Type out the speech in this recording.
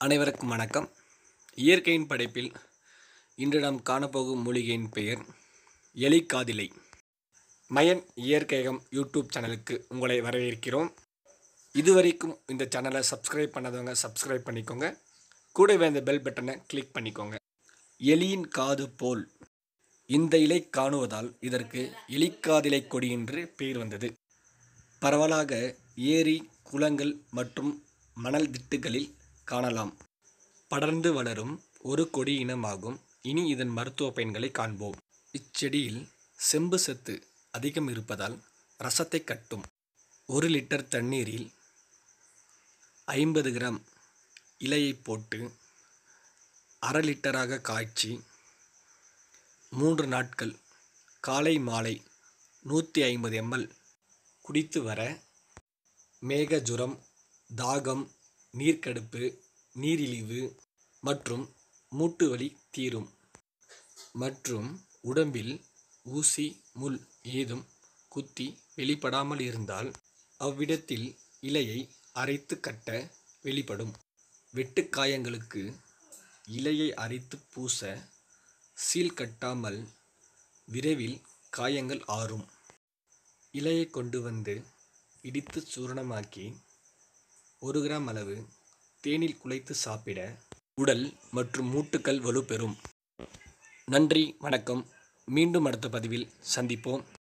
அனைவருக்கும் வணக்கம் இயற்கையின் படைப்பில் இன்று நாம் காணப்போகும் மூலிகையின் பெயர் எலிக்காதிலை மயன் இயற்கையகம் யூடியூப் சேனலுக்கு உங்களை வரவேற்கிறோம் இதுவரைக்கும் இந்த சேனலை சப்ஸ்கிரைப் பண்ணாதவங்க சப்ஸ்கிரைப் பண்ணிக்கோங்க கூடவே அந்த பெல் பட்டனை கிளிக் பண்ணிக்கோங்க எலியின் காது போல் இந்த இலை காணுவதால் இதற்கு எலிக்காதிலை கொடி என்று பெயர் வந்தது பரவலாக ஏரி குளங்கள் மற்றும் மணல் திட்டுகளில் காணலாம் படர்ந்து வளரும் ஒரு கொடி இனமாகும் இனி இதன் மருத்துவ பயன்களை காண்போம் இச்செடியில் செம்பு சத்து அதிகம் இருப்பதால் ரசத்தை கட்டும் ஒரு லிட்டர் தண்ணீரில் ஐம்பது கிராம் இலையை போட்டு அரை லிட்டராக காய்ச்சி மூன்று நாட்கள் காலை மாலை நூற்றி ஐம்பது எம்எல் குடித்து வர மேக ஜுரம் தாகம் நீர்க்கடுப்பு நீரிழிவு மற்றும் மூட்டு வலி தீரும் மற்றும் உடம்பில் ஊசி முள் ஏதும் குத்தி வெளிப்படாமல் இருந்தால் அவ்விடத்தில் இலையை அரைத்து கட்ட வெளிப்படும் வெட்டுக்காயங்களுக்கு இலையை அரைத்து பூச சீல் கட்டாமல் விரைவில் காயங்கள் ஆறும் இலையை கொண்டு வந்து இடித்து சூரணமாக்கி ஒரு கிராம் அளவு தேனில் குழைத்து சாப்பிட உடல் மற்றும் மூட்டுக்கள் வலுப்பெறும் நன்றி வணக்கம் மீண்டும் அடுத்த பதிவில் சந்திப்போம்